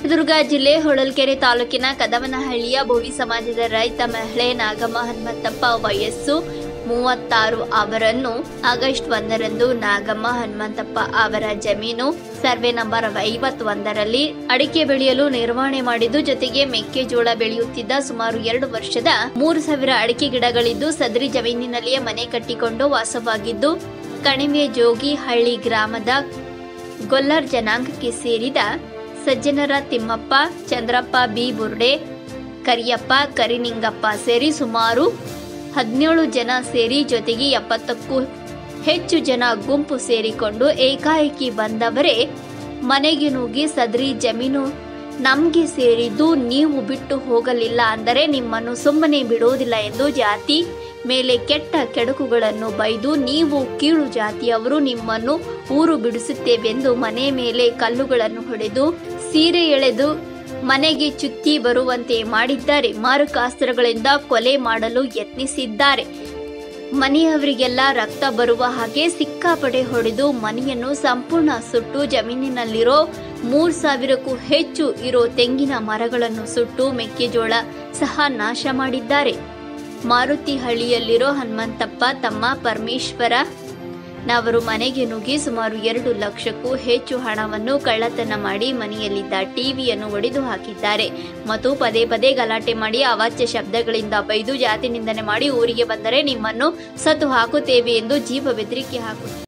ಚಿತ್ರದುರ್ಗ ಜಿಲ್ಲೆ ಹೊಳಲ್ಕೆರೆ ತಾಲೂಕಿನ ಕದವನಹಳ್ಳಿಯ ಭೋವಿ ಸಮಾಜದ ರೈತ ಮಹಿಳೆ ನಾಗಮ್ಮ ಹನುಮಂತಪ್ಪ ವಯಸ್ಸು ಮೂವತ್ತಾರು ಅವರನ್ನು ಆಗಸ್ಟ್ ಒಂದರಂದು ನಾಗಮ್ಮ ಹನುಮಂತಪ್ಪ ಅವರ ಜಮೀನು ಸರ್ವೆ ನಂಬರ್ ಐವತ್ತೊಂದರಲ್ಲಿ ಅಡಿಕೆ ಬೆಳೆಯಲು ನಿರ್ವಹಣೆ ಮಾಡಿದ್ದು ಜೊತೆಗೆ ಮೆಕ್ಕೆಜೋಳ ಬೆಳೆಯುತ್ತಿದ್ದ ಸುಮಾರು ಎರಡು ವರ್ಷದ ಮೂರು ಸಾವಿರ ಅಡಿಕೆ ಗಿಡಗಳಿದ್ದು ಸದರಿ ಜಮೀನಿನಲ್ಲಿಯೇ ಮನೆ ಕಟ್ಟಿಕೊಂಡು ವಾಸವಾಗಿದ್ದು ಕಣಿವೆ ಜೋಗಿ ಹಳ್ಳಿ ಗ್ರಾಮದ ಗೊಲ್ಲರ್ ಜನಾಂಗಕ್ಕೆ ಸೇರಿದ ಸಜ್ಜನರ ತಿಮ್ಮಪ್ಪ ಚಂದ್ರಪ್ಪ ಬಿ ಬುರ್ಡೆ ಕರಿಯಪ್ಪ ಕರಿನಿಂಗಪ್ಪ ಸೇರಿ ಸುಮಾರು ಹದಿನೇಳು ಜನ ಸೇರಿ ಜೊತೆಗೆ ಎಪ್ಪತ್ತಕ್ಕೂ ಹೆಚ್ಚು ಜನ ಗುಂಪು ಸೇರಿಕೊಂಡು ಏಕಾಏಕಿ ಬಂದವರೇ ಮನೆಗೆ ನುಗ್ಗಿ ಸದರಿ ಜಮೀನು ನಮ್ಗೆ ಸೇರಿದ್ದು ನೀವು ಬಿಟ್ಟು ಹೋಗಲಿಲ್ಲ ಅಂದರೆ ನಿಮ್ಮನ್ನು ಸುಮ್ಮನೆ ಬಿಡೋದಿಲ್ಲ ಎಂದು ಜಾತಿ ಮೇಲೆ ಕೆಟ್ಟ ಕೆಡುಕುಗಳನ್ನು ಬೈದು ನೀವು ಕೀಳು ಜಾತಿಯವರು ನಿಮ್ಮನ್ನು ಊರು ಬಿಡಿಸುತ್ತೇವೆಂದು ಮನೆ ಮೇಲೆ ಕಲ್ಲುಗಳನ್ನು ಹೊಡೆದು ಸೀರೆ ಎಳೆದು ಮನೆಗೆ ಚುತ್ತಿ ಬರುವಂತೆ ಮಾಡಿದ್ದಾರೆ ಮಾರಕಾಸ್ತ್ರಗಳಿಂದ ಕೊಲೆ ಮಾಡಲು ಯತ್ನಿಸಿದ್ದಾರೆ ಮನೆಯವರಿಗೆಲ್ಲ ರಕ್ತ ಬರುವ ಹಾಗೆ ಸಿಕ್ಕಾಪಡೆ ಹೊಡೆದು ಮನೆಯನ್ನು ಸಂಪೂರ್ಣ ಸುಟ್ಟು ಜಮೀನಿನಲ್ಲಿರೋ ಮೂರ್ ಸಾವಿರಕ್ಕೂ ಹೆಚ್ಚು ಇರೋ ತೆಂಗಿನ ಮರಗಳನ್ನು ಸುಟ್ಟು ಮೆಕ್ಕೆಜೋಳ ಸಹ ನಾಶ ಮಾಡಿದ್ದಾರೆ ಮಾರುತಿಹಳ್ಳಿಯಲ್ಲಿರೋ ಹನುಮಂತಪ್ಪ ತಮ್ಮ ಪರಮೇಶ್ವರ ನವರು ಮನೆಗೆ ನುಗ್ಗಿ ಸುಮಾರು ಎರಡು ಲಕ್ಷಕ್ಕೂ ಹೆಚ್ಚು ಹಣವನ್ನು ಕಳ್ಳತನ ಮಾಡಿ ಮನೆಯಲ್ಲಿದ್ದ ಟಿವಿಯನ್ನು ಒಡೆದು ಹಾಕಿದ್ದಾರೆ ಮತ್ತು ಪದೇ ಪದೇ ಗಲಾಟೆ ಮಾಡಿ ಅವಾಚ್ಯ ಶಬ್ದಗಳಿಂದ ಬೈದು ಜಾತಿ ನಿಂದನೆ ಮಾಡಿ ಊರಿಗೆ ಬಂದರೆ ನಿಮ್ಮನ್ನು ಸತ್ತು ಹಾಕುತ್ತೇವೆ ಎಂದು ಜೀವ ಬೆದರಿಕೆ ಹಾಕುತ್ತಾರೆ